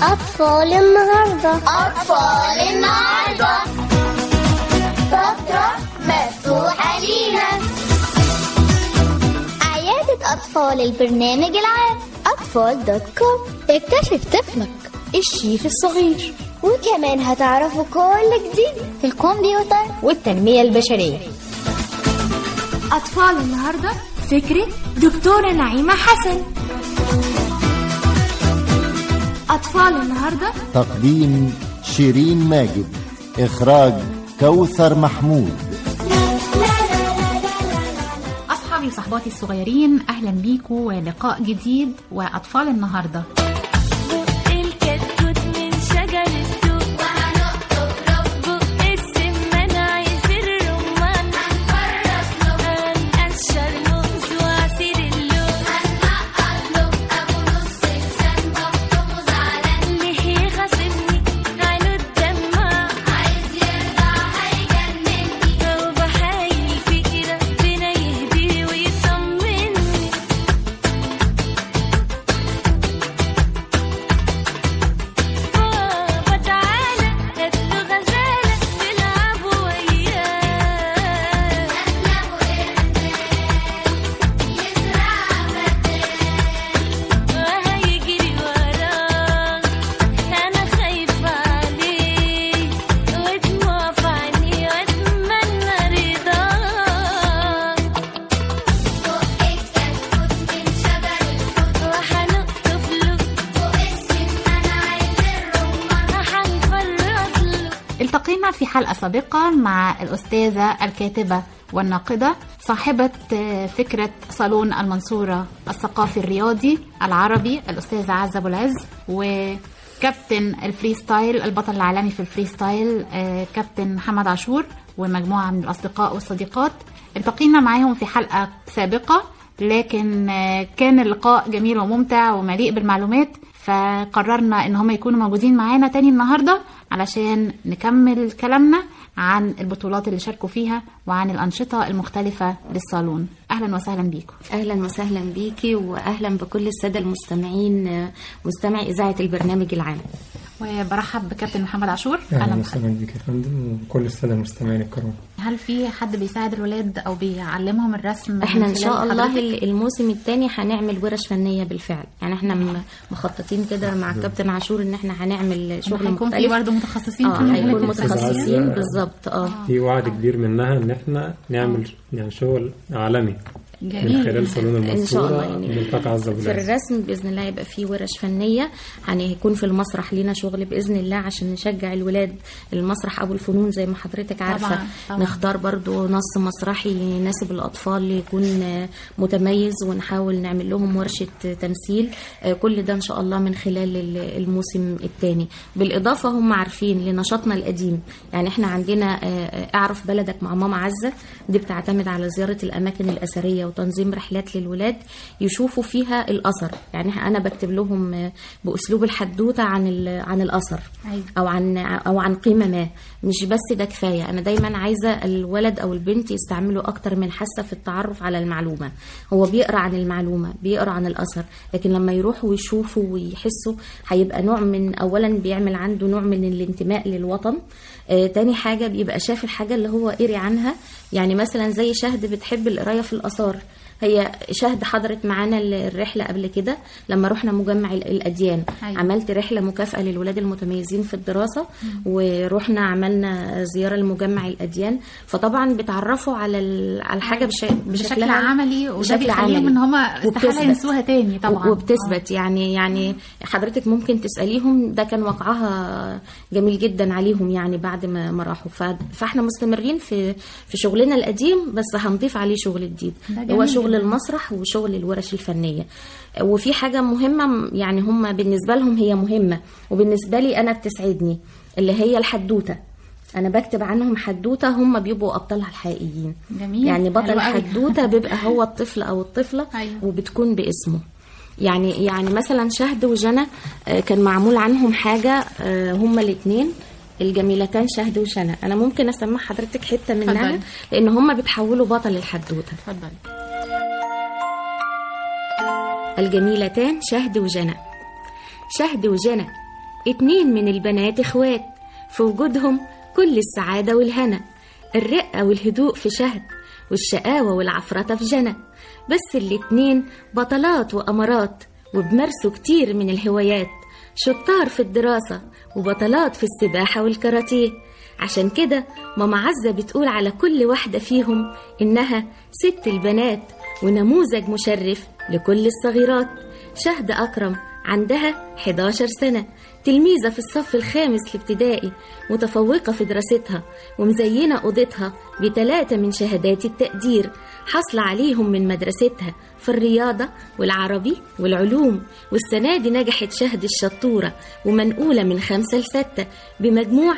أطفال النهاردة أطفال النهاردة فترة مفتوحة لينا عيادة أطفال البرنامج العام أطفال دوت كوم اكتشف طفلك الشيف الصغير وكمان هتعرفوا كل جديد في الكمبيوتر والتنمية البشرية أطفال النهاردة فكرة دكتورة نعيمة حسن أطفال النهاردة تقديم شيرين ماجد إخراج كوثر محمود أصحابي وصحباتي الصغيرين أهلا بيكم ولقاء جديد وأطفال النهاردة الكتكوت من شجر التوت وهنقطف له بق السمان عايز الرمان هنقشر موز وعصير اللوز هنقط له أبو نص لسان بطنه زعلان ليه يخاصمني عينه الدمع عايز يرضع هيجنني لو بحايل فيه ربنا يهديه ويطمني بابا تعالى هات له غزالة نلعب وياه وهيجري وراه أنا خايفة عليه ودموع في عيني وأتمنى رضاه الكتكوت من شجر التوت وهنقطف له فوق السمان عايز الرمان وهنفرط له التقينا في حلقة سابقة مع الأستاذة الكاتبة والناقدة صاحبة آه، فكرة صالون المنصورة الثقافي الرياضي العربي الأستاذة عزة أبو العز وكابتن الفري ستايل البطل العالمي في الفري ستايل آه، كابتن محمد عاشور ومجموعة من الأصدقاء والصديقات التقينا معاهم في حلقة سابقة لكن آه، كان اللقاء جميل وممتع ومليء بالمعلومات فقررنا ان هم يكونوا موجودين معانا تاني النهارده علشان نكمل كلامنا عن البطولات اللي شاركوا فيها وعن الانشطه المختلفه للصالون اهلا وسهلا بيكم اهلا وسهلا بيكي واهلا بكل الساده المستمعين آه، مستمعي اذاعه البرنامج العام وبرحب بكابتن محمد عاشور اهلا اهلا وسهلا بك يا فندم وكل الساده المستمعين الكرام هل في حد بيساعد الولاد او بيعلمهم الرسم احنا من ان خلال شاء الله حضرتك؟ ال- الموسم الثاني هنعمل ورش فنيه بالفعل يعني احنا م- مخططين كده مع كابتن عاشور ان احنا هنعمل شغل هيكون في مختلف برضه متخصصين في اه المجالات هيكون الفنية. متخصصين بالظبط اه في وعد كبير منها ان احنا نعمل يعني شغل عالمي من جميل خلال صالون ان شاء المنصوره الله يعني ملتقى عزة في بالعز الرسم باذن الله يبقى في ورش فنيه يعني هيكون في المسرح لينا شغل باذن الله عشان نشجع الولاد المسرح ابو الفنون زي ما حضرتك عارفه طبعاً، طبعاً. نختار برضو نص مسرحي يناسب الاطفال يكون آه، متميز ونحاول نعمل لهم ورشه تمثيل آه، كل ده ان شاء الله من خلال ال- الموسم الثاني بالاضافه هم عارفين لنشاطنا القديم يعني احنا عندنا آه، آه، اعرف بلدك مع ماما عزه دي بتعتمد على زياره الاماكن الاثريه وتنظيم رحلات للولاد يشوفوا فيها الاثر يعني إحنا- انا بكتب لهم آه، باسلوب الحدوته عن ال- عن الاثر أيوة. او عن او عن قيمه ما مش بس ده كفايه انا دايما عايزه الولد او البنت يستعملوا اكتر من حاسه في التعرف على المعلومه هو بيقرا عن المعلومه بيقرا عن الاثر لكن لما يروحوا ويشوفوا ويحسوا هيبقى نوع من اولا بيعمل عنده نوع من الانتماء للوطن آه تاني حاجه بيبقى شاف الحاجه اللي هو قري عنها يعني مثلا زي شهد بتحب القرايه في الاثار هي شهد حضرت معانا ال- الرحله قبل كده لما رحنا مجمع ال- الاديان أيوة. عملت رحله مكافاه للولاد المتميزين في الدراسه ورحنا عملنا زياره لمجمع الاديان فطبعا بتعرفوا على ال- على الحاجه بش... بشكل بشكلها عملي وده بشكل بيخليهم عملي. ان هم استحاله وبتثبت. ينسوها تاني طبعا وبتثبت يعني يعني حضرتك ممكن تساليهم ده كان وقعها جميل جدا عليهم يعني بعد ما ما راحوا ف- فاحنا مستمرين في في شغلنا القديم بس هنضيف عليه شغل جديد ده هو جميل شغل جداً. المسرح وشغل الورش الفنيه وفي حاجه مهمه يعني هم بالنسبه لهم هي مهمه وبالنسبه لي انا بتسعدني اللي هي الحدوته انا بكتب عنهم حدوته هم بيبقوا ابطالها الحقيقيين جميل. يعني بطل حلو قوي. حدوته بيبقى هو الطفل او الطفله أيوة. وبتكون باسمه يعني يعني مثلا شهد وجنى آه، كان معمول عنهم حاجه آه، هما الاثنين الجميلتان شهد وجنى انا ممكن اسمع حضرتك حته منها اتفضلي. لان هما بيتحولوا بطل الحدوته اتفضل الجميلتان شهد وجنى شهد وجنى اتنين من البنات اخوات في وجودهم كل السعادة والهنا الرقة والهدوء في شهد والشقاوة والعفرطة في جنى بس الاتنين بطلات وأمارات وبمارسوا كتير من الهوايات شطار في الدراسة وبطلات في السباحة والكاراتيه عشان كده ماما عزة بتقول على كل واحدة فيهم إنها ست البنات ونموذج مشرف لكل الصغيرات شهد أكرم عندها 11 سنة تلميذة في الصف الخامس الابتدائي متفوقة في دراستها ومزينة أوضتها بثلاثة من شهادات التقدير حصل عليهم من مدرستها في الرياضة والعربي والعلوم والسنة دي نجحت شهد الشطورة ومنقولة من خمسة لستة بمجموع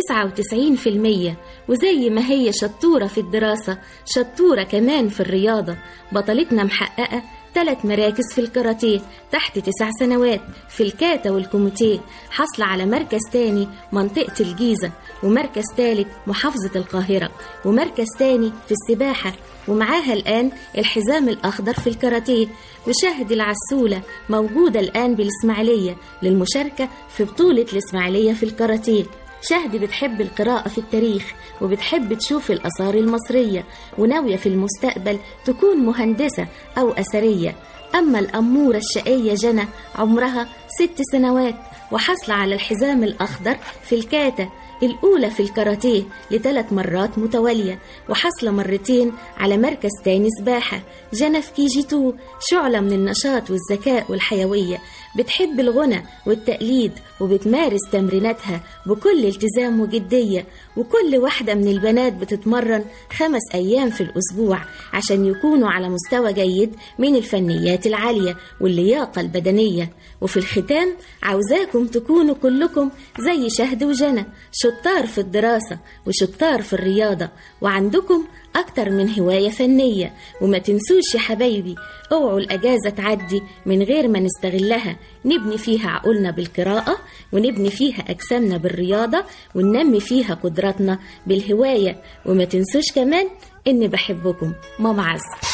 99% وزي ما هي شطورة في الدراسة شطورة كمان في الرياضة بطلتنا محققة ثلاث مراكز في الكاراتيه تحت تسع سنوات في الكاتا والكوميتيه حصل على مركز تاني منطقة الجيزة ومركز ثالث محافظة القاهرة ومركز تاني في السباحة ومعاها الآن الحزام الأخضر في الكاراتيه وشاهد العسولة موجودة الآن بالإسماعيلية للمشاركة في بطولة الإسماعيلية في الكاراتيه شهد بتحب القراءة في التاريخ وبتحب تشوف الآثار المصرية وناوية في المستقبل تكون مهندسة أو أثرية أما الأمورة الشقية جنى عمرها ست سنوات وحصل على الحزام الأخضر في الكاتا الأولى في الكاراتيه لثلاث مرات متوالية وحصل مرتين على مركز تاني سباحة جنى في كي جي تو شعلة من النشاط والذكاء والحيوية بتحب الغنى والتقليد وبتمارس تمريناتها بكل التزام وجدية وكل واحدة من البنات بتتمرن خمس أيام في الأسبوع عشان يكونوا على مستوى جيد من الفنيات العالية واللياقة البدنية وفي الختام عاوزاكم تكونوا كلكم زي شهد وجنى شطار في الدراسة وشطار في الرياضة وعندكم أكتر من هواية فنية وما تنسوش يا حبايبي اوعوا الأجازة تعدي من غير ما نستغلها نبني فيها عقولنا بالقراءة ونبني فيها أجسامنا بالرياضة وننمي فيها قدراتنا بالهواية وما تنسوش كمان إني بحبكم ماما عز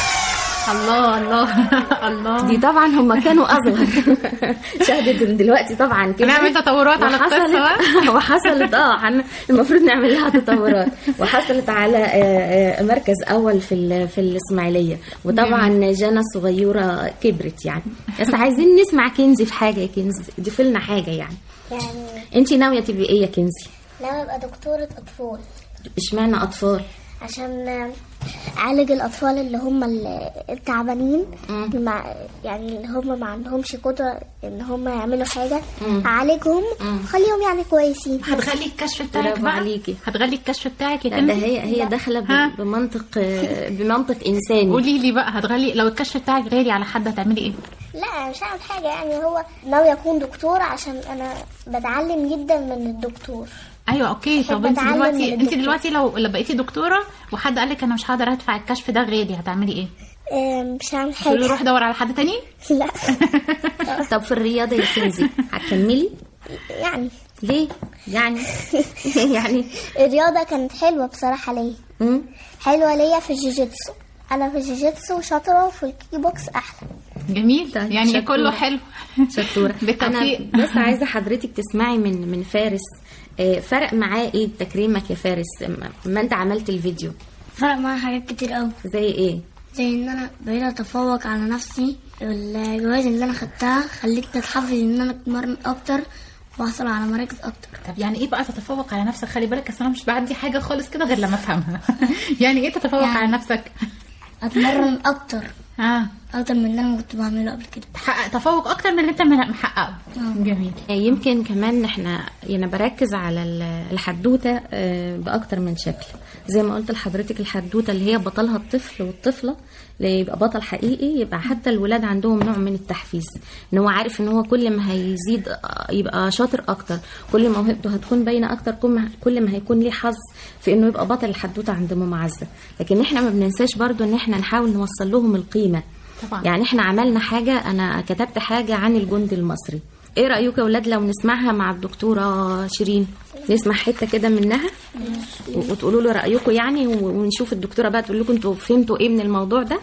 الله الله الله دي طبعا هم كانوا اصغر شهدت إن دلوقتي طبعا كده نعمل تطورات على القصة بقى. وحصلت اه عن- المفروض نعمل لها تطورات وحصلت على آه، آه، مركز اول في ال- في الاسماعيليه وطبعا جانا الصغيره كبرت يعني بس عايزين نسمع كنزي في حاجه يا كنزي ضيف لنا حاجه يعني يعني انت ناويه تبقي ايه يا كنزي ناوي ابقى دكتورة اطفال اشمعنى اطفال عشان اعالج الاطفال اللي هم ال- التعبانين مع يعني اللي هم ما عندهمش قدره ان هم يعملوا حاجه اعالجهم خليهم يعني كويسين هتغلي الكشف بتاعك برافو بقى عليكي. هتغلي الكشف بتاعك يا لا، ده كنزي هي هي داخله ها؟ ب- بمنطق آه، بمنطق انساني قولي لي بقى هتغلي لو الكشف بتاعك غالي على حد هتعملي ايه لا مش هعمل حاجه يعني هو ناوي اكون دكتور عشان انا بتعلم جدا من الدكتور ايوه اوكي طب بحب انت أتعلم دلوقتي من انت الدكتور. دلوقتي لو لو بقيتي دكتوره وحد قال لك انا مش هقدر ادفع الكشف ده غالي هتعملي ايه؟ آم، مش هعمل تقولي له حاجه روح دور على حد تاني؟ لا طب في الرياضه يا كنزي هتكملي يعني ليه يعني يعني الرياضه كانت حلوه بصراحه ليا مم؟ حلوه ليا في الجيجيتسو انا في الجيجيتسو شاطره وفي الكيك بوكس احلى جميل طيب، يعني شطورة. كله حلو شطورة بالتوفيق أنا بس عايزة حضرتك تسمعي من من فارس آه، فرق معاه إيه تكريمك يا فارس ما- ما أنت عملت الفيديو فرق معايا حاجات كتير قوي زي إيه؟ زي ان انا بقيت اتفوق على نفسي الجوائز اللي انا خدتها خلتني اتحفز ان انا اتمرن اكتر واحصل على مراكز اكتر طب يعني ايه بقى تتفوق على نفسك خلي بالك اصل انا مش بعدي حاجه خالص كده غير لما افهمها يعني ايه تتفوق يعني- على نفسك اتمرن اكتر اه اكتر من اللي انا كنت بعمله قبل كده تحقق تفوق اكتر من اللي انت محققه جميل آه، يمكن كمان احنا يعني بركز على ال- الحدوته آه، باكتر من شكل زي ما قلت لحضرتك الحدوته اللي هي بطلها الطفل والطفله اللي يبقى بطل حقيقي يبقى حتى الولاد عندهم نوع من التحفيز ان هو عارف ان هو كل ما هيزيد آه، يبقى شاطر اكتر كل ما موهبته هتكون باينه اكتر كل ما كل ما هيكون ليه حظ في انه يبقى بطل الحدوته عند ماما عزه لكن احنا ما بننساش برضو ان احنا نحاول نوصل لهم القيمه طبعا. يعني احنا عملنا حاجه انا كتبت حاجه عن الجندي المصري ايه رايكم يا اولاد لو نسمعها مع الدكتوره شيرين نسمع حته كده منها و- وتقولوا له رايكم يعني و- ونشوف الدكتوره بقى تقول لكم انتوا فهمتوا ايه من الموضوع ده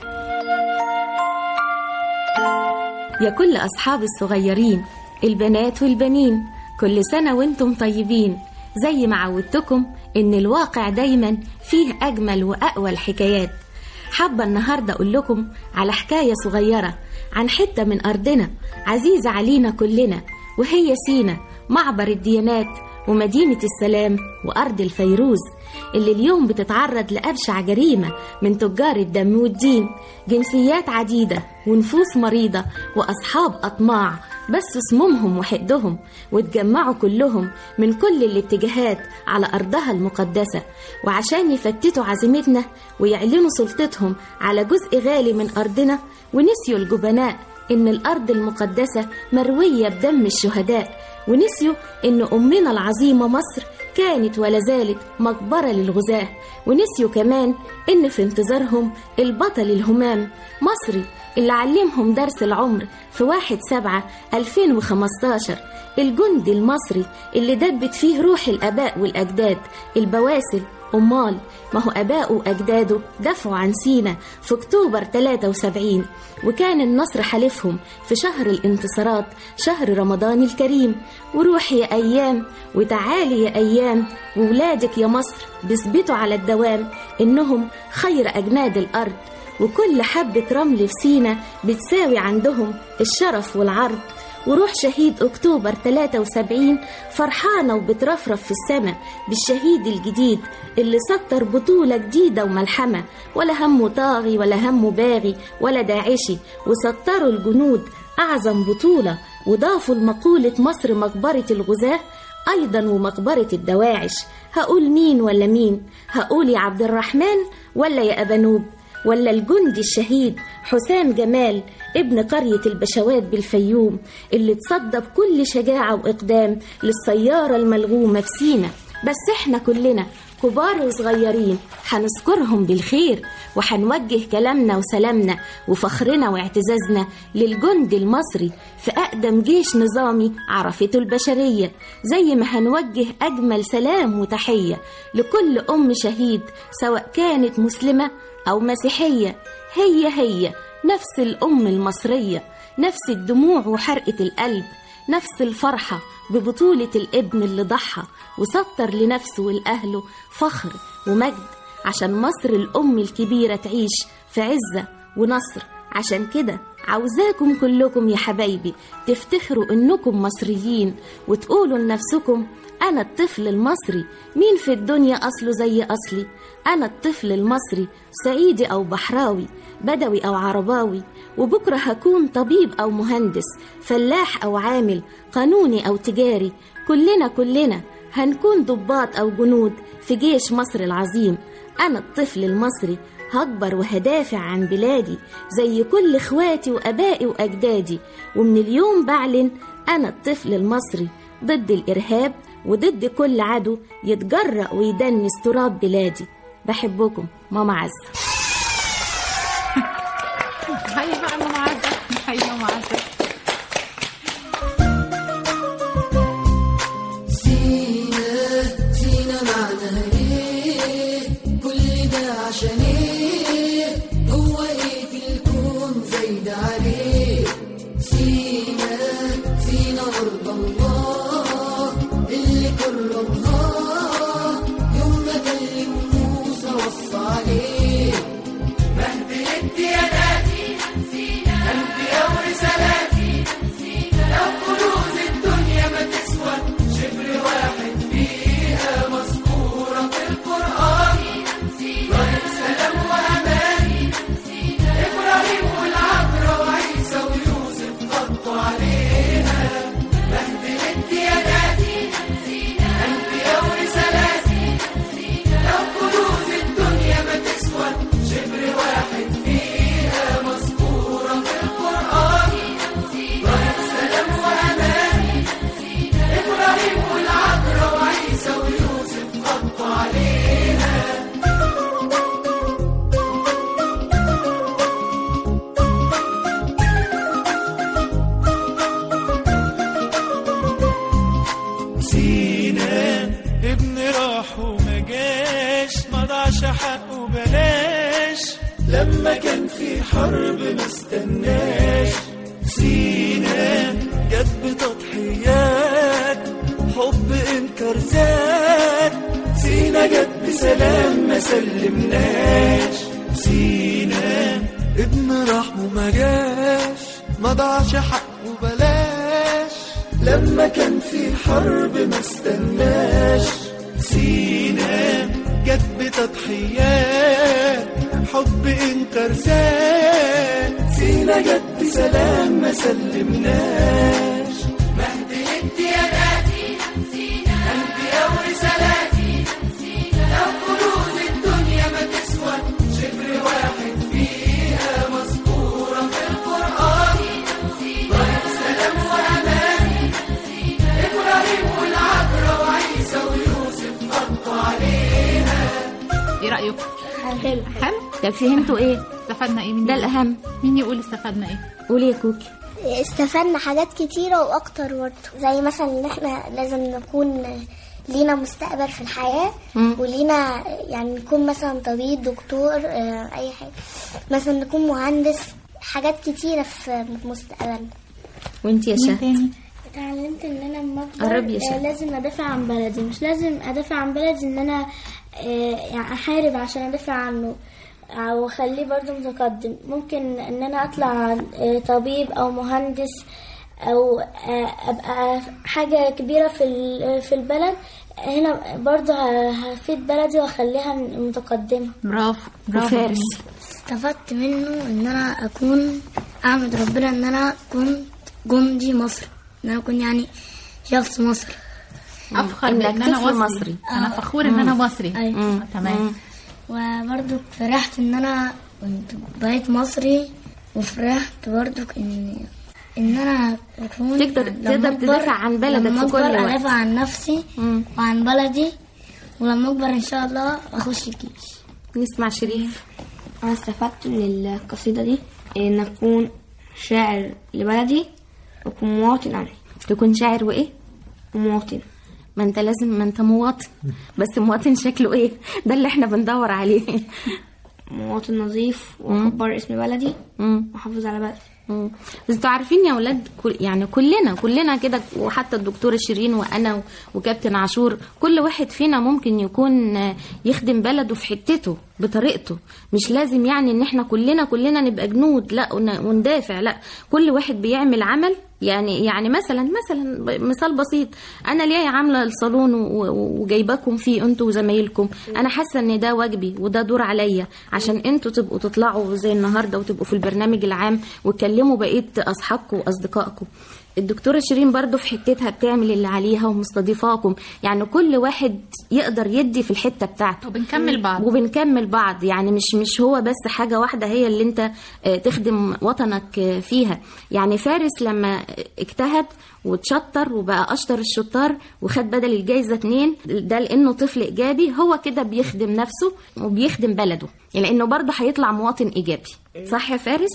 يا كل اصحاب الصغيرين البنات والبنين كل سنة وانتم طيبين زي ما عودتكم ان الواقع دايما فيه اجمل واقوى الحكايات حابة النهاردة اقول لكم على حكاية صغيرة عن حتة من ارضنا عزيزة علينا كلنا وهي سينا معبر الديانات ومدينة السلام وأرض الفيروز اللي اليوم بتتعرض لأبشع جريمة من تجار الدم والدين جنسيات عديدة ونفوس مريضة وأصحاب أطماع بس سمومهم وحدهم واتجمعوا كلهم من كل الاتجاهات على أرضها المقدسة وعشان يفتتوا عزيمتنا ويعلنوا سلطتهم على جزء غالي من أرضنا ونسيوا الجبناء إن الأرض المقدسة مروية بدم الشهداء ونسيوا إن أمنا العظيمة مصر كانت ولا زالت مقبرة للغزاة ونسيوا كمان إن في انتظارهم البطل الهمام مصري اللي علمهم درس العمر في واحد سبعة 2015 الجندي المصري اللي دبت فيه روح الآباء والأجداد البواسل أمال ما هو آباؤه وأجداده دافعوا عن سينا في أكتوبر 73 وكان النصر حلفهم في شهر الانتصارات شهر رمضان الكريم وروح يا أيام وتعالي يا أيام وولادك يا مصر بيثبتوا على الدوام إنهم خير أجناد الأرض وكل حبة رمل في سينا بتساوي عندهم الشرف والعرض وروح شهيد أكتوبر 73 فرحانة وبترفرف في السماء بالشهيد الجديد اللي سطر بطولة جديدة وملحمة ولا همه طاغي ولا همه باغي ولا داعشي وسطروا الجنود أعظم بطولة وضافوا لمقولة مصر مقبرة الغزاة أيضا ومقبرة الدواعش هقول مين ولا مين هقول يا عبد الرحمن ولا يا أبانوب ولا الجندي الشهيد حسام جمال ابن قرية البشوات بالفيوم اللي تصدى بكل شجاعة وإقدام للسيارة الملغومة في سينا بس احنا كلنا كبار وصغيرين هنذكرهم بالخير وهنوجه كلامنا وسلامنا وفخرنا واعتزازنا للجند المصري في أقدم جيش نظامي عرفته البشرية زي ما هنوجه أجمل سلام وتحية لكل أم شهيد سواء كانت مسلمة أو مسيحية هي هي نفس الأم المصرية نفس الدموع وحرقة القلب نفس الفرحة ببطولة الابن اللي ضحى وسطر لنفسه ولأهله فخر ومجد عشان مصر الأم الكبيرة تعيش في عزة ونصر عشان كده عاوزاكم كلكم يا حبايبي تفتخروا انكم مصريين وتقولوا لنفسكم انا الطفل المصري مين في الدنيا اصله زي اصلي انا الطفل المصري صعيدي او بحراوي بدوي او عرباوي وبكره هكون طبيب او مهندس فلاح او عامل قانوني او تجاري كلنا كلنا هنكون ضباط او جنود في جيش مصر العظيم انا الطفل المصري هكبر وهدافع عن بلادي زي كل اخواتي وابائي واجدادي ومن اليوم بعلن انا الطفل المصري ضد الارهاب وضد كل عدو يتجرأ ويدنس تراب بلادي بحبكم ماما عزه هيا بقى ماما عزة هيا ماما عزة سينا معناها ايه كل ده عشان ايه هو ايه في الكون زايد عليه سينا سينا ارض الله اللي كرمها يوم ما كلم موسى وصى عليه بهدلت يا نادي انبياء ورسالاتي لو كنوز الدنيا ما تسوى شبر واحد فيها مذكورة في القرآن إبراهيم سلام وأمان إبراهيم والعذراء وعيسى ويوسف غطوا عليها بهدلت يا نادي أنبياء ورسالاتي لو كنوز الدنيا ما تسوى شبر واحد فيها مذكورة في القرآن إبراهيم سلام وأمان إبراهيم والعذراء وعيسى ويوسف غطوا عليها سينا ابن راح وما جاش ما ضاعش حقه بلاش لما كان في حرب ما استناش سينا جت بتضحيات انكر زاد سينا جت بسلام ما سلمناش سينا ابن رحمه ما جاش ما ضاعش حقه بلاش لما كان في حرب ما استناش سينا جت بتضحيات حب انكر زاد سينا جت بسلام ما سلمناش مهد الامتيازاتي انبياء ورسالاتي لو كنوز الدنيا ما تسوى شبر واحد فيها مذكورة في القرآن ضرب سلام وأمان إبراهيم والعذراء وعيسى ويوسف غطوا عليها ايه رايكم حلو حلو طب فهمتوا ايه استفدنا ايه من ده دي؟ الاهم مين يقول استفدنا ايه قولي يا كوكي استفدنا حاجات كتيرة وأكتر برضه زي مثلا إن إحنا لازم نكون لينا مستقبل في الحياة مم. ولينا يعني نكون مثلا طبيب دكتور آه، أي حاجة مثلا نكون مهندس حاجات كتيرة في مستقبلنا وانت يا مين شهد تاني اتعلمت ان انا لما قربي يا اكبر آه، شهد. لازم ادافع عن بلدي مش لازم ادافع عن بلدي ان انا آه، يعني احارب عشان ادافع عنه او اخليه برضه متقدم ممكن ان انا اطلع آه، طبيب او مهندس او آه، ابقى حاجه كبيره في ال- في البلد هنا برضه ه- هفيد بلدي واخليها متقدمه برافو برافو وفارس استفدت منه ان انا اكون احمد ربنا ان انا كنت جندي مصر ان انا اكون يعني شخص مصري افخر إنك بان انا طفل مصري, مصري. انا فخور ان انا مصري أيوة. آه، تمام وبرضو فرحت ان انا كنت بقيت مصري وفرحت برضو ان ان انا اكون تقدر- لما تقدر أكبر- تدافع عن بلدك لما في كل أكبر وقت. ادافع عن نفسي مم. وعن بلدي ولما اكبر ان شاء الله اخش الجيش نسمع شريف أنا استفدت من القصيدة دي إن أكون شاعر لبلدي وأكون مواطن عليه تكون شاعر وايه مواطن ما انت لازم ما انت مواطن بس مواطن شكله ايه ده اللي احنا بندور عليه مواطن نظيف وأكبر اسم بلدي مم. وأحافظ على بلدي مم. بس انتوا عارفين يا ولاد كل يعني كلنا كلنا كده وحتى الدكتوره شيرين وانا و- وكابتن عاشور كل واحد فينا ممكن يكون آه، يخدم بلده في حتته بطريقته مش لازم يعني ان احنا كلنا كلنا نبقى جنود لا ون- وندافع لا كل واحد بيعمل عمل يعني يعني مثلا مثلا ب- مثال بسيط انا ليه عامله الصالون و- و- وجايباكم فيه انتوا وزمايلكم انا حاسه ان ده واجبي وده دور عليا عشان انتوا تبقوا تطلعوا زي النهارده وتبقوا في البرنامج العام وتكلموا بقيه اصحابكم واصدقائكم الدكتوره شيرين برضو في حتتها بتعمل اللي عليها ومستضيفاكم يعني كل واحد يقدر يدي في الحته بتاعته وبنكمل بعض وبنكمل بعض يعني مش مش هو بس حاجه واحده هي اللي انت آه، تخدم وطنك آه، فيها يعني فارس لما اجتهد وتشطر وبقى اشطر الشطار وخد بدل الجايزه اتنين ده لانه طفل ايجابي هو كده بيخدم نفسه وبيخدم بلده لانه برضه هيطلع مواطن ايجابي صح يا فارس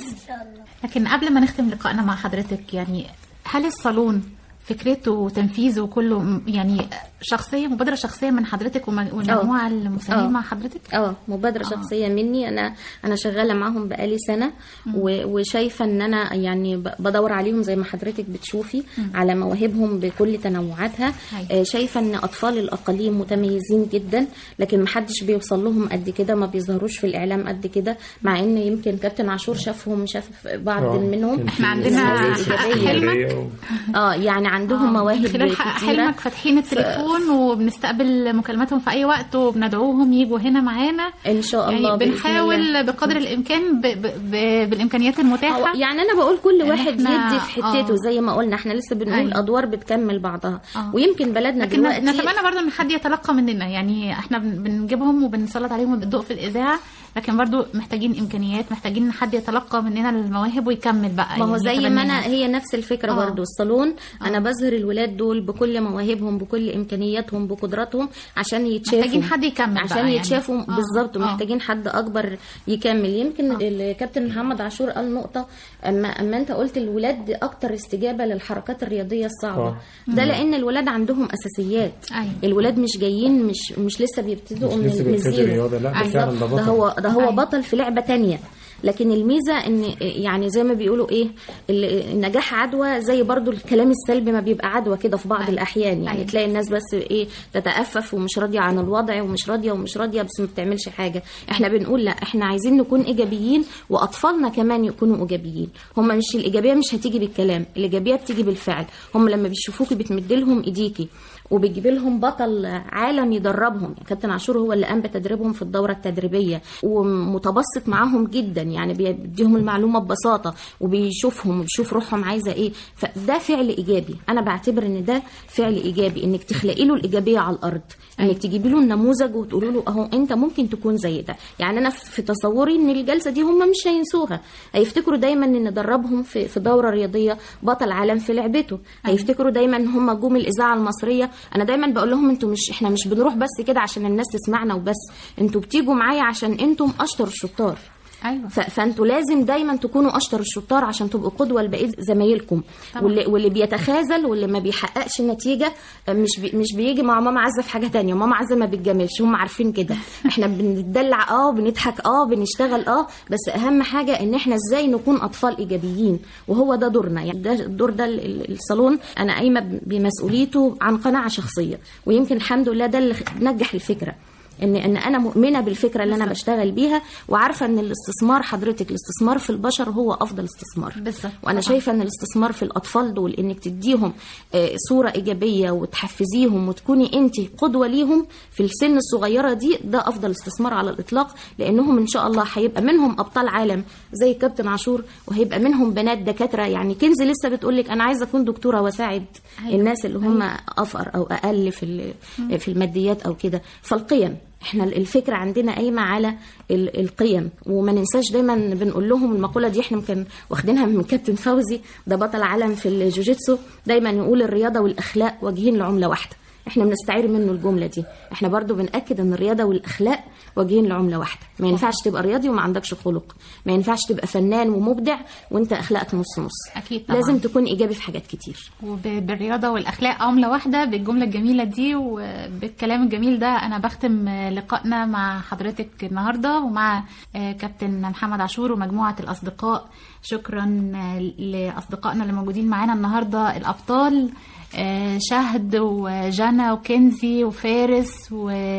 لكن قبل ما نختم لقائنا مع حضرتك يعني هل الصالون فكرته وتنفيذه كله م- يعني شخصيه مبادره شخصيه من حضرتك وم- والمجموعه المساهمين آه. مع حضرتك اه مبادره آه. شخصيه مني انا انا شغاله معاهم بقالي سنه و- وشايفه ان انا يعني ب- بدور عليهم زي ما حضرتك بتشوفي على مواهبهم بكل تنوعاتها أيوة. آه، شايفه ان اطفال الاقاليم متميزين جدا لكن محدش بيوصل لهم قد كده ما بيظهروش في الاعلام قد كده مع ان يمكن كابتن عاشور شافهم شاف بعض آه، منهم كان إحنا في عندنا نماذج حلمك. إيجابية و- اه يعني عندهم آه، مواهب من خلال ح- كتيره حلمك فاتحين التليفون وبنستقبل مكالماتهم في اي وقت وبندعوهم يجوا هنا معانا ان شاء الله يعني بإذن بنحاول الله. بقدر الامكان ب... ب... ب... بالامكانيات هو المتاحه يعني انا بقول كل إن واحد إحنا- يدي في حتته آه. زي ما قلنا احنا لسه بنقول أيوة. ادوار بتكمل بعضها آه. ويمكن بلدنا لكن دلوقتي نتمنى برضو ان حد يتلقى مننا يعني احنا بن- بنجيبهم وبنسلط عليهم الضوء في الاذاعه لكن برضو محتاجين امكانيات محتاجين ان حد يتلقى مننا المواهب ويكمل بقى ما هو يعني زي ما يتبناها. انا هي نفس الفكره آه. برضو الصالون انا بظهر الولاد دول بكل مواهبهم بكل امكانياتهم بقدراتهم عشان يتشافوا محتاجين حد يكمل عشان بقى يعني. يتشافوا آه. بالظبط آه. ومحتاجين حد اكبر يكمل يمكن الكابتن محمد عاشور قال نقطه اما اما انت قلت الولاد اكتر استجابه للحركات الرياضيه الصعبه آه. ده لان الولاد عندهم اساسيات أيوة. الولاد مش جايين مش مش لسه بيبتدوا مش من لسه من بيبتدوا الزيرو رياضة، لا، ده بالظبط. فعلا ده ده بطل. هو ده هو أيوة. بطل في لعبه تانية لكن الميزه ان يعني زي ما بيقولوا ايه ال- النجاح عدوى زي برضو الكلام السلبي ما بيبقى عدوى كده في بعض أيوة. الاحيان يعني أيوة. تلاقي الناس بس ايه تتأفف ومش راضيه عن الوضع ومش راضيه ومش راضيه بس ما بتعملش حاجه احنا بنقول لا احنا عايزين نكون ايجابيين واطفالنا كمان يكونوا ايجابيين هم مش الايجابيه مش هتيجي بالكلام الايجابيه بتيجي بالفعل هم لما بيشوفوكي بتمد لهم ايديكي وبتجيب لهم بطل عالم يدربهم يعني كابتن عاشور هو اللي قام بتدريبهم في الدوره التدريبيه ومتبسط معاهم جدا يعني بيديهم المعلومه ببساطه وبيشوفهم وبيشوف روحهم عايزه ايه فده فعل ايجابي انا بعتبر ان ده فعل ايجابي انك تخلقي له الايجابيه على الارض انك تجيبي له النموذج وتقولي له اهو انت ممكن تكون زي ده يعني انا في تصوري ان الجلسه دي هم مش هينسوها هيفتكروا دايما ان ندربهم في في دوره رياضيه بطل عالم في لعبته هيفتكروا دايما ان هم جم الاذاعه المصريه انا دايما بقول لهم انتوا مش احنا مش بنروح بس كده عشان الناس تسمعنا وبس انتوا بتيجوا معايا عشان انتم اشطر الشطار ايوه ف- فانتوا لازم دايما تكونوا اشطر الشطار عشان تبقوا قدوه لبقيه زمايلكم طبعا. واللي, واللي بيتخاذل واللي ما بيحققش نتيجه مش بي مش بيجي مع ماما عزه في حاجه تانية ماما عزه ما بتجاملش هم عارفين كده احنا بنتدلع اه بنضحك اه بنشتغل اه بس اهم حاجه ان احنا ازاي نكون اطفال ايجابيين وهو ده دورنا يعني ده الدور ده ال- ال- الصالون انا قايمه بمسؤوليته عن قناعه شخصيه ويمكن الحمد لله ده اللي نجح الفكره ان ان انا مؤمنه بالفكره اللي انا بشتغل بيها وعارفه ان الاستثمار حضرتك الاستثمار في البشر هو افضل استثمار بالظبط. وانا طبعاً. شايفه ان الاستثمار في الاطفال دول انك تديهم آه، صوره ايجابيه وتحفزيهم وتكوني انت قدوه ليهم في السن الصغيره دي ده افضل استثمار على الاطلاق لانهم ان شاء الله هيبقى منهم ابطال عالم زي كابتن عاشور وهيبقى منهم بنات دكاتره يعني كنزي لسه بتقول لك انا عايزه اكون دكتوره واساعد أيوة. الناس اللي هم افقر او اقل في ال- في الماديات او كده فالقيم احنا الفكره عندنا قايمه على ال- القيم وما ننساش دايما بنقول لهم المقوله دي احنا يمكن واخدينها من كابتن فوزي ده بطل عالم في الجوجيتسو دايما يقول الرياضه والاخلاق وجهين لعمله واحده احنا بنستعير منه الجمله دي احنا برضو بناكد ان الرياضه والاخلاق وجهين لعمله واحده ما ينفعش تبقى رياضي وما عندكش خلق ما ينفعش تبقى فنان ومبدع وانت اخلاقك نص نص أكيد طبعاً. لازم تكون ايجابي في حاجات كتير وبالرياضة والأخلاق عملة واحدة بالجملة الجميلة دي وبالكلام الجميل ده أنا بختم لقائنا مع حضرتك النهاردة ومع آه، كابتن محمد عاشور ومجموعة الأصدقاء شكرا آه، لأصدقائنا اللي موجودين معانا النهاردة الأبطال آه، شهد وجنى وكنزي وفارس شريف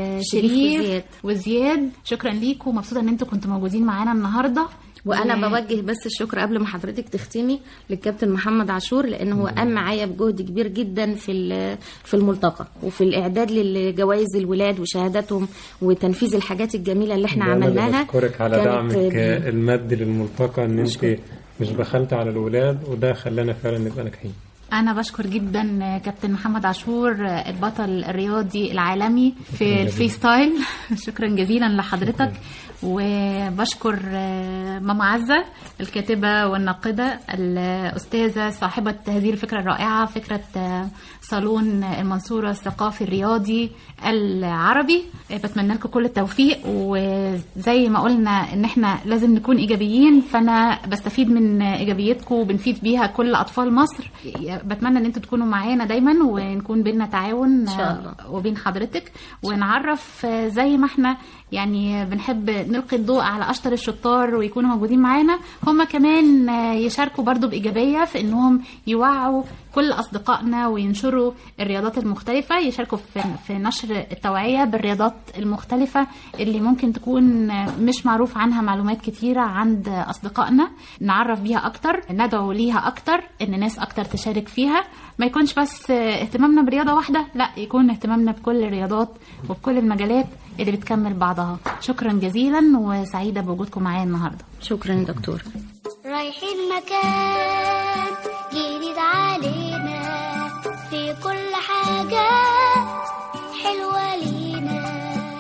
وشريف وزياد. وزياد شكرا ليكم ومبسوطة ان انتوا كنتوا موجودين معانا النهاردة وانا و- بوجه بس الشكر قبل ما حضرتك تختمي للكابتن محمد عاشور لان هو قام معايا بجهد كبير جدا في ال- في الملتقى وفي الاعداد لجوائز الولاد وشهاداتهم وتنفيذ الحاجات الجميله اللي احنا ده أنا اللي عملناها بشكرك على كانت دعمك بي- المادي للملتقى ان انت مش بخلت على الولاد وده خلانا فعلا نبقى ناجحين أنا بشكر جدا كابتن محمد عاشور البطل الرياضي العالمي في الفري ستايل شكرا جزيلا لحضرتك وبشكر ماما عزة الكاتبة والناقدة الأستاذة صاحبة هذه الفكرة الرائعة فكرة صالون المنصورة الثقافي الرياضي العربي بتمنى لكم كل التوفيق وزي ما قلنا ان احنا لازم نكون ايجابيين فانا بستفيد من ايجابيتكم وبنفيد بيها كل اطفال مصر بتمنى ان انتوا تكونوا معانا دايما ونكون بينا تعاون إن شاء الله. وبين حضرتك ونعرف زي ما احنا يعني بنحب نلقي الضوء على اشطر الشطار ويكونوا موجودين معانا هم كمان يشاركوا برضو بايجابيه في انهم يوعوا كل اصدقائنا وينشروا الرياضات المختلفه يشاركوا في في نشر التوعيه بالرياضات المختلفه اللي ممكن تكون مش معروف عنها معلومات كتيره عند اصدقائنا نعرف بيها اكتر ندعو ليها اكتر ان ناس اكتر تشارك فيها ما يكونش بس اهتمامنا برياضه واحده لا يكون اهتمامنا بكل الرياضات وبكل المجالات اللي بتكمل بعضها شكرا جزيلا وسعيده بوجودكم معايا النهارده شكرا يا دكتور رايحين مكان جديد علينا في كل حاجة حلوة لينا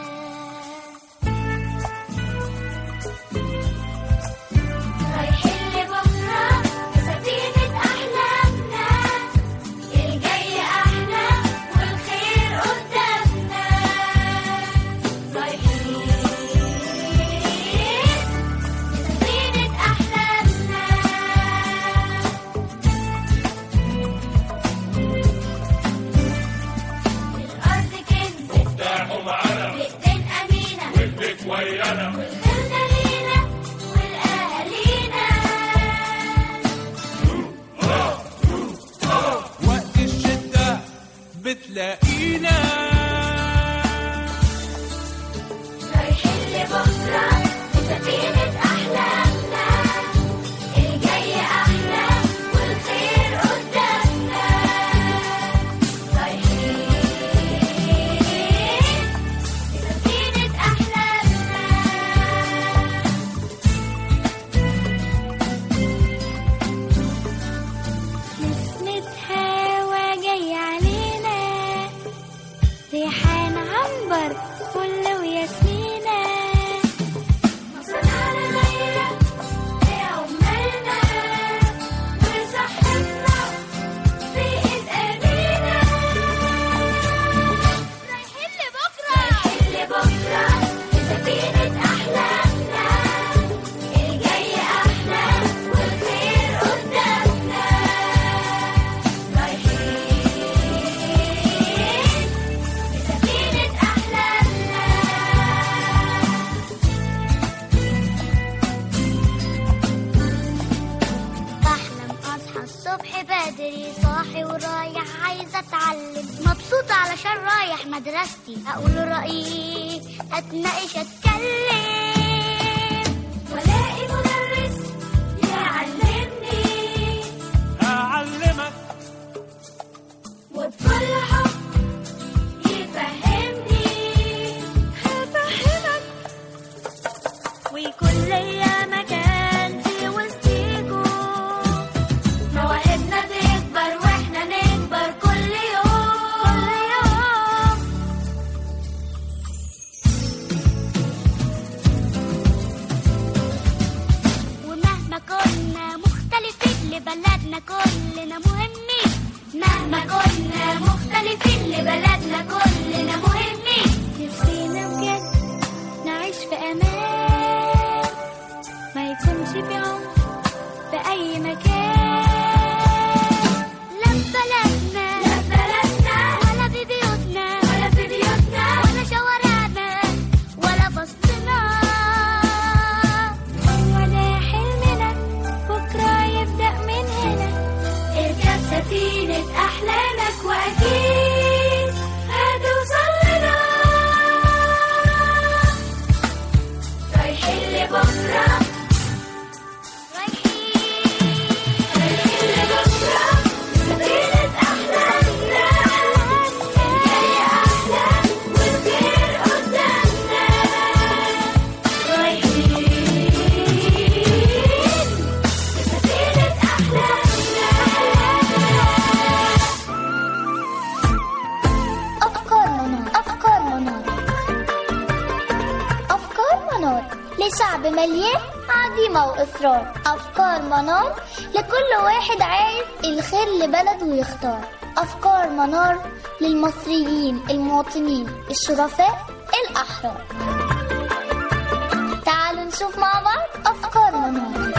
رايحين لبكرة بسفينة أحلامنا الجاي أحلى والخير قدامنا رايحين بسفينة أحلامنا بتلاقينا رايحين لبكرة بسفينة أحلامنا الجاي أحلى والخير قدامنا رايحين بسفينة أحلامنا نسمة هوا جاي علينا ريحان عنبر فل وياسمينة مصر على ليلة بعمرنا وصحتنا في إيد أيدينا رايحين لبكرة رايحين لبكرة بسفينة أحلامنا الجاي أحلى والخير قدامنا رايحين بسفينة أحلامنا بحلم اصحى الصبح بدري صاحي ورايح عايزه اتعلم مبسوطه علشان رايح مدرستي اقول رايي اتناقش اتكلم ولاقي مدرس يعلمني هعلمك وبكل حب يفهمني هفهمك ويكون ليا مكان في وسطيكوا مواهبنا تكبر واحنا نكبر كل يوم كل يوم ومهما كنا مختلفين لبلدنا كلنا مهمين مهما كنا مختلفين لبلدنا كلنا مهمين نفسينا بجد نعيش في امان ما يكونش في عنف في اي مكان لا في بلدنا لا في بلدنا ولا في بيوتنا ولا في بيوتنا ولا شوارعنا ولا فصلنا هو ده حلمنا بكرة يبدأ من هنا اركب سفينة أحلامك وأكيد هتوصل لنا رايحين لبكرة رايحين رايحين لبكرة سفينة أحلامنا الجاي أحلى والخير قدامنا رايحين بسفينة أحلامنا أفكار منار أفكار منار أفكار منار لشعب مليان عزيمة وإصرار أفكار منار لكل واحد عايز الخير لبلده ويختار أفكار منار للمصريين المواطنين الشرفاء الأحرار تعالوا نشوف مع بعض أفكار منار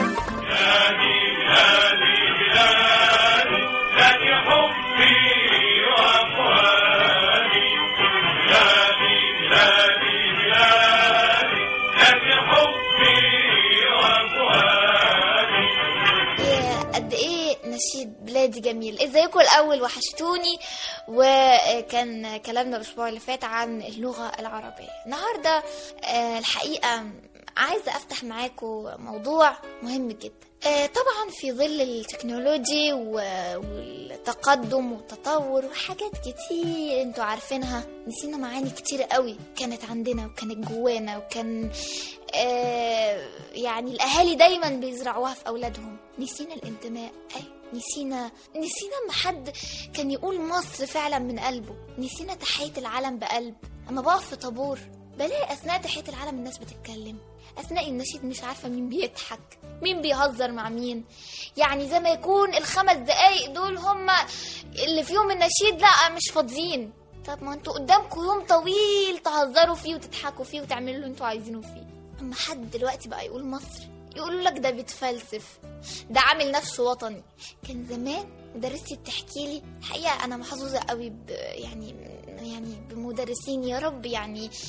يا قد ايه نشيد بلادي جميل ازيكم الاول وحشتوني وكان كلامنا الاسبوع اللي فات عن اللغه العربيه النهارده آه، الحقيقه عايزه افتح معاكم موضوع مهم جدا آه، طبعا في ظل التكنولوجي و- والتقدم والتطور وحاجات كتير انتوا عارفينها نسينا معاني كتير قوي كانت عندنا وكانت جوانا وكان آه، يعني الاهالي دايما بيزرعوها في اولادهم نسينا الانتماء اي نسينا نسينا اما حد كان يقول مصر فعلا من قلبه نسينا تحية العلم بقلب اما بقف في طابور بلاقي اثناء تحية العلم الناس بتتكلم اثناء النشيد مش عارفه مين بيضحك مين بيهزر مع مين يعني زي ما يكون الخمس دقايق دول هم اللي فيهم النشيد لا مش فاضيين طب ما انتوا قدامكم يوم طويل تهزروا فيه وتضحكوا فيه وتعملوا اللي انتوا عايزينه فيه اما حد دلوقتي بقى يقول مصر يقولوا لك ده بيتفلسف ده عامل نفسه وطني كان زمان مدرستي بتحكي لي حقيقه انا محظوظه قوي ب يعني يعني بمدرسين يا رب يعني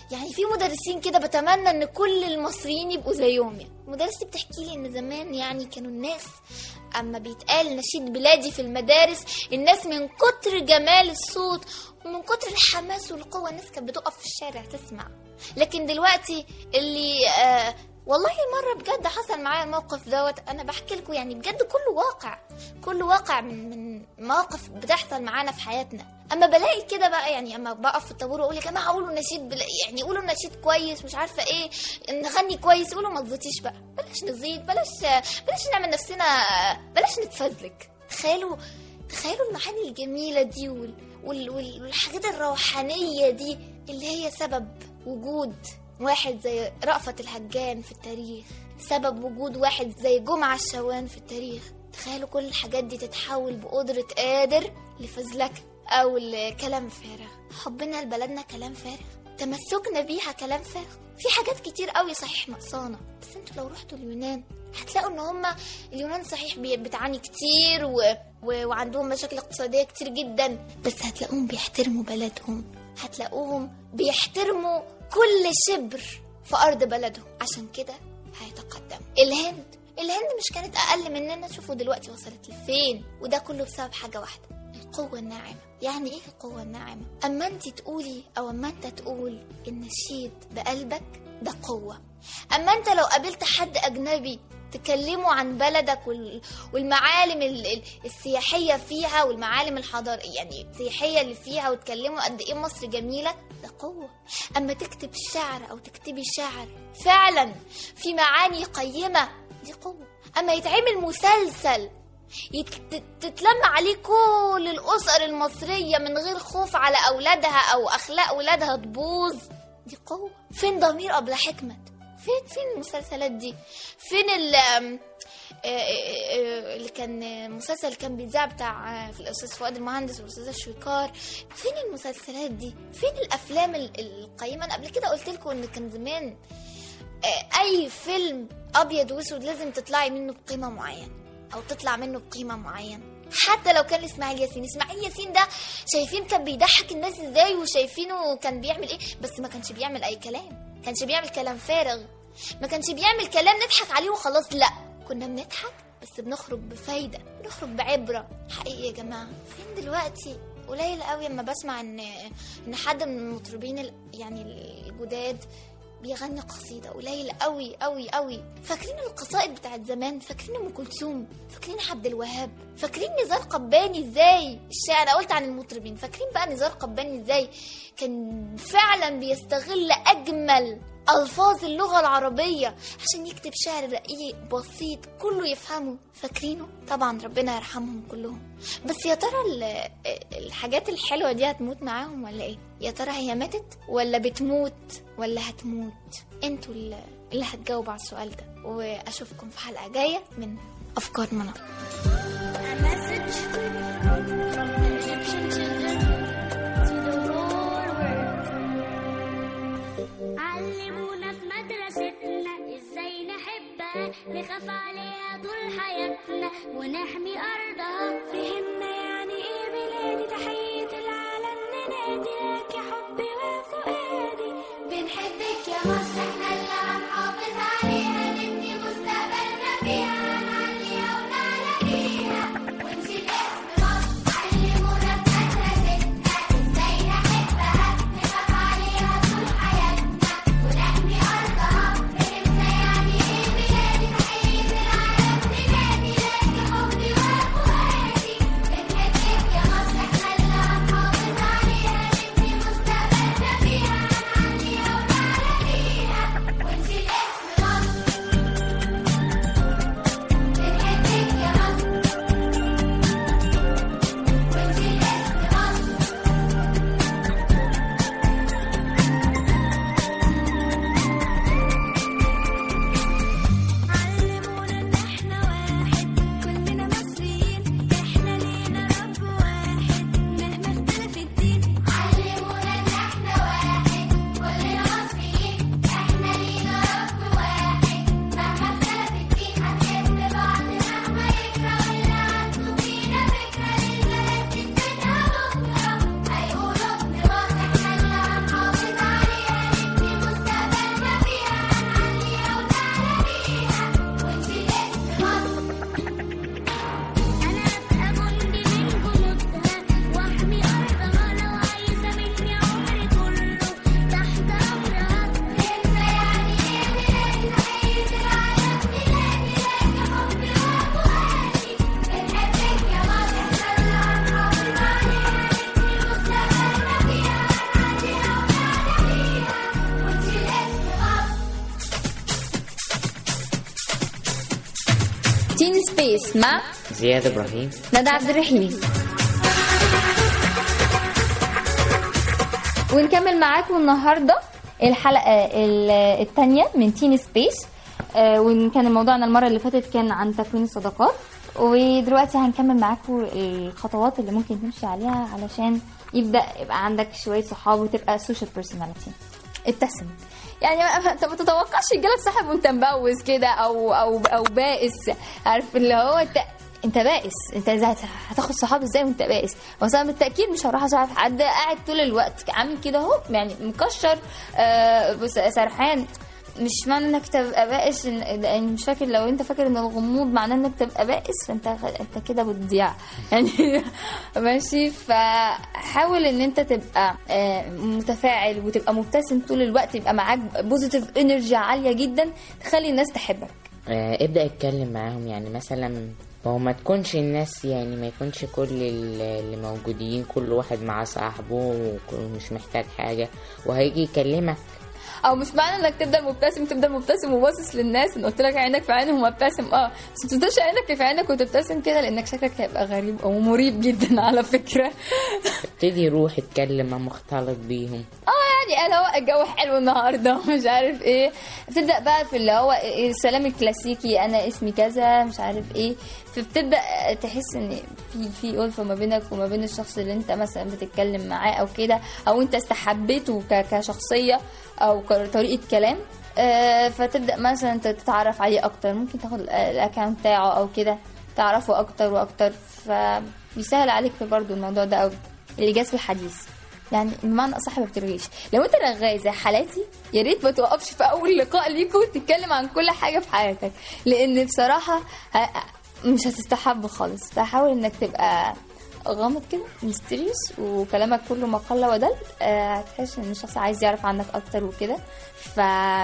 يعني في مدرسين كده بتمنى ان كل المصريين يبقوا زيهم يعني مدرستي بتحكي لي ان زمان يعني كانوا الناس اما بيتقال نشيد بلادي في المدارس الناس من كتر جمال الصوت ومن كتر الحماس والقوه الناس كانت بتقف في الشارع تسمع لكن دلوقتي اللي آه والله مرة بجد حصل معايا الموقف دوت أنا بحكي لكم يعني بجد كله واقع كله واقع من من مواقف بتحصل معانا في حياتنا أما بلاقي كده بقى يعني أما بقف في الطابور وأقول يا جماعة قولوا نشيد بلا يعني قولوا نشيد كويس مش عارفة إيه نغني كويس قولوا ما تزيطيش بقى بلاش نزيد بلاش بلاش نعمل نفسنا بلاش نتفزلك تخيلوا تخيلوا المعاني الجميلة دي وال وال وال والحاجات الروحانية دي اللي هي سبب وجود واحد زي رأفت الهجان في التاريخ سبب وجود واحد زي جمعة الشوان في التاريخ تخيلوا كل الحاجات دي تتحول بقدرة قادر لفزلكة أو لكلام فارغ حبنا لبلدنا كلام فارغ تمسكنا بيها كلام فارغ في حاجات كتير قوي صحيح نقصانة بس انتوا لو رحتوا اليونان هتلاقوا ان هما اليونان صحيح بي- بتعاني كتير و... و... وعندهم مشاكل اقتصادية كتير جدا بس هتلاقوهم بيحترموا بلدهم هتلاقوهم بيحترموا كل شبر في أرض بلدهم عشان كده هيتقدموا الهند الهند مش كانت أقل مننا شوفوا دلوقتي وصلت لفين وده كله بسبب حاجة واحدة القوة الناعمة يعني ايه القوة الناعمة اما انت تقولي او اما انت تقول النشيد بقلبك ده قوة اما انت لو قابلت حد اجنبي تكلمه عن بلدك وال- والمعالم ال- ال- السياحية فيها والمعالم الحضارية يعني السياحية اللي فيها وتكلمه قد ايه مصر جميلة ده قوة اما تكتب شعر او تكتبي شعر فعلا في معاني قيمة دي قوة اما يتعمل مسلسل يت- تتلم عليه كل الأسر المصرية من غير خوف على أولادها أو أخلاق أولادها تبوظ دي قوة فين ضمير قبل حكمة فين فين المسلسلات دي فين ال آم، آه، آه، آه، اللي كان مسلسل كان بيتذاع بتاع آه، في الأستاذ فؤاد المهندس والأستاذ شويكار فين المسلسلات دي فين الأفلام ال- القيمة أنا قبل كده قلت لكم إن كان زمان آه، اي فيلم ابيض واسود لازم تطلعي منه بقيمه معينه او تطلع منه بقيمه معينه حتى لو كان اسماعيل ياسين اسماعيل ياسين ده شايفين كان بيضحك الناس ازاي وشايفينه كان بيعمل ايه بس ما كانش بيعمل اي كلام كانش بيعمل كلام فارغ ما كانش بيعمل كلام نضحك عليه وخلاص لا كنا بنضحك بس بنخرج بفايده بنخرج بعبره حقيقي يا جماعه فين دلوقتي قليل قوي اما بسمع ان ان حد من المطربين ال- يعني الجداد بيغني قصيدة قليل قوي قوي قوي فاكرين القصائد بتاعت زمان فاكرين ام كلثوم فاكرين عبد الوهاب فاكرين نزار قباني ازاي الشعر انا قلت عن المطربين فاكرين بقى نزار قباني ازاي كان فعلا بيستغل اجمل الفاظ اللغه العربيه عشان يكتب شعر رقيق بسيط كله يفهمه فاكرينه طبعا ربنا يرحمهم كلهم بس يا ترى ال- الحاجات الحلوه دي هتموت معاهم ولا ايه يا ترى هي ماتت ولا بتموت ولا هتموت انتوا اللي اللي هتجاوبوا على السؤال ده واشوفكم في حلقه جايه من افكار منار A message from the Egyptian children to the whole world. علمونا في مدرستنا ازاي نحبها نخاف عليها طول حياتنا ونحمي ارضها فهمنا يعني ايه بلادي تحية العالم ننادي لك يا حبي وفؤادي بنحبك يا مصر احنا اللي هنحافظ عليها نبني مستقبلنا فيها هنعليها ونعلى ونشيل اسم مصر علمونا في مدرستنا ازاي نحبها نخاف عليها طول حياتنا ونحمي ارضها فهمنا يعني ايه بلادي تحية العالم ننادي لك يا حبي وفؤادي بنحبك يا مصر احنا اللي هنحافظ عليها نبني مستقبلنا سبيس مع زياد ابراهيم ندى عبد الرحيم ونكمل معاكم النهارده الحلقه ال- التانية من تين سبيس آه، وكان موضوعنا المره اللي فاتت كان عن تكوين الصداقات ودلوقتي هنكمل معاكم الخطوات اللي ممكن تمشي عليها علشان يبدا يبقى عندك شويه صحاب وتبقى سوشيال بيرسوناليتي ابتسم يعني ما- ما- انت ما تتوقعش يجيلك صاحب وانت مبوز كده او او او بائس عارف اللي هو انت انت بائس انت ازاي هت- هتاخد صحاب ازاي وانت بائس بس انا بالتاكيد مش هروح اصاحب حد قاعد طول الوقت عامل كده اهو يعني مكشر آه بس سرحان مش معنى انك تبقى بائس إن- يعني مش فاكر لو انت فاكر ان الغموض معناه انك تبقى بائس فانت انت كده بتضيع يعني ماشي فحاول ان انت تبقى آه، متفاعل وتبقى مبتسم طول الوقت يبقى معاك بوزيتيف انرجي عاليه جدا تخلي الناس تحبك آه، ابدأ اتكلم معاهم يعني مثلا هو ما تكونش الناس يعني ما يكونش كل ال- اللي موجودين كل واحد مع صاحبه وكل- مش محتاج حاجة وهيجي يكلمك او مش معنى انك تفضل مبتسم تفضل مبتسم وباصص للناس ان قلت لك عينك في عينهم وابتسم اه بس ما تفضلش عينك في عينك وتبتسم كده لانك شكلك هيبقى غريب او مريب جدا على فكره ابتدي يروح اتكلم مع مختلط بيهم اه يعني انا هو الجو حلو النهارده مش عارف ايه بتبدا بقى في اللي هو السلام الكلاسيكي انا اسمي كذا مش عارف ايه فبتبدا تحس ان في في ألفة ما بينك وما بين الشخص اللي انت مثلا بتتكلم معاه او كده او انت استحبيته ك- كشخصيه او كطريقه كلام آه، فتبدا مثلا تتعرف عليه اكتر ممكن تاخد ال- الاكونت بتاعه او كده تعرفه اكتر واكتر فبيسهل عليك في برضو الموضوع ده قوي الايجاز في الحديث يعني بمعنى اصح ما بترغيش لو انت رغاي زي حالاتي يا ريت ما توقفش في اول لقاء ليكوا تتكلم عن كل حاجه في حياتك لان بصراحه ه- مش هتستحب خالص فحاول انك تبقى غامض كده ميستيريوس وكلامك كله ما قل ودل آه، هتحس ان الشخص عايز يعرف عنك اكتر وكده ف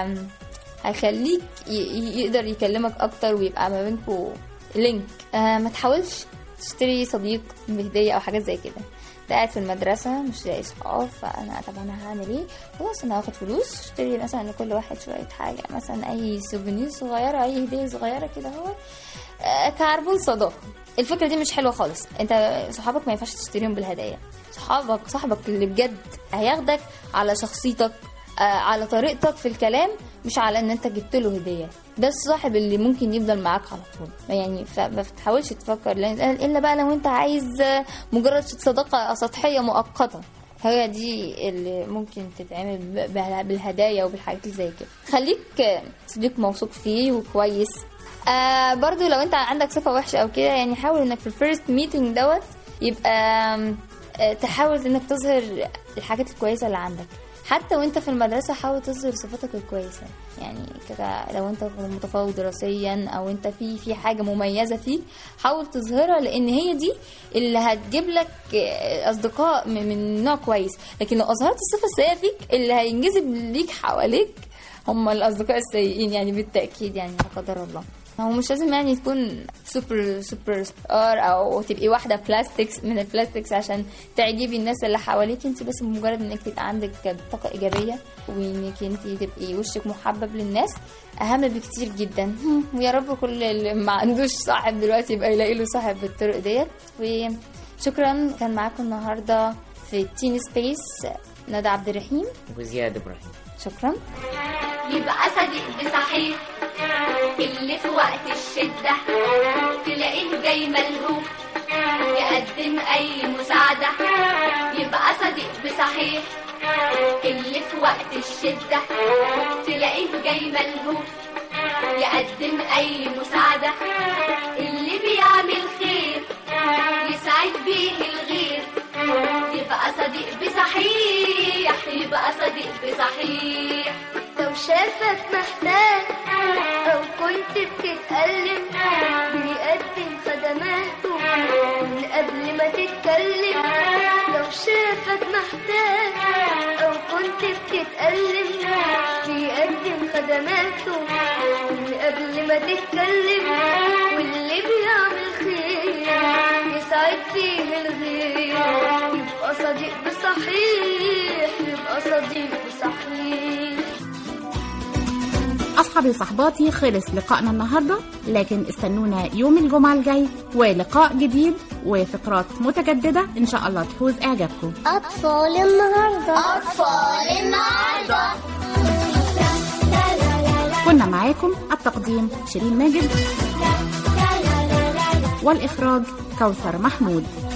هيخليك ي- ي- يقدر يكلمك اكتر ويبقى ما بينكوا لينك آه ما تحاولش تشتري صديق بهديه او حاجات زي كده انت قاعد في المدرسة مش لاقي صحاب فأنا طب أنا هعمل إيه؟ خلاص أنا هاخد فلوس اشتري مثلا لكل واحد شوية حاجة مثلا أي سوفينير صغيرة أي هدية صغيرة كده هو آه، كعربون صداقة الفكرة دي مش حلوة خالص انت صحابك ما ينفعش تشتريهم بالهدايا صحابك صاحبك اللي بجد هياخدك على شخصيتك آه، على طريقتك في الكلام مش على ان انت جبت له هديه ده الصاحب اللي ممكن يفضل معاك على طول يعني فما تحاولش تفكر لأن- الا بقى لو انت عايز آه، مجرد صداقه سطحيه مؤقته هي دي اللي ممكن تتعمل ب- ب- بالهدايا وبالحاجات اللي زي كده خليك آه، صديق موثوق فيه وكويس آه برضو لو انت عندك صفه وحشه او كده يعني حاول انك في الفيرست ميتنج دوت يبقى آم، آه، تحاول انك تظهر الحاجات الكويسه اللي عندك حتى وانت في المدرسة حاول تظهر صفاتك الكويسة يعني كده لو انت متفوق دراسيا او انت في في حاجة مميزة فيك حاول تظهرها لان هي دي اللي هتجيب لك آه، اصدقاء من من نوع كويس لكن لو اظهرت الصفة السيئة فيك اللي هينجذب ليك حواليك هم الاصدقاء السيئين يعني بالتاكيد يعني لا قدر الله هو مش لازم يعني تكون سوبر سوبر ستار او تبقي واحده بلاستكس من البلاستكس عشان تعجبي الناس اللي حواليك انت بس مجرد انك تبقى عندك طاقه ايجابيه وانك انت تبقي وشك محبب للناس اهم بكتير جدا ويا رب كل اللي ما عندوش صاحب دلوقتي يبقى يلاقي له صاحب بالطرق ديت وشكرا كان معاكم النهارده في تين سبيس ندى عبد الرحيم وزياد ابراهيم شكرا يبقى صديق بصحيح اللي في وقت الشدة تلاقيه جاي ملهوف يقدم أي مساعدة يبقى صديق بصحيح اللي في وقت الشدة تلاقيه جاي ملهوف يقدم أي مساعدة اللي بيعمل خير يسعد بيه الغير يبقى صديق بصحيح يبقى صديق بصحيح لو شافك محتاج أو كنت بتتألم بيقدم خدماته من قبل ما تتكلم لو شافك محتاج أو كنت بتتألم بيقدم خدماته من قبل ما تتكلم واللي بيعمل خير يسعد فيه الغير يبقى صديق بصحيح يبقى صديق بصحيح أصحابي وصحباتي خلص لقائنا النهاردة لكن استنونا يوم الجمعة الجاي ولقاء جديد وفقرات متجددة إن شاء الله تحوز إعجابكم أطفال النهاردة أطفال النهاردة كنا معاكم التقديم شيرين ماجد والإخراج كوثر محمود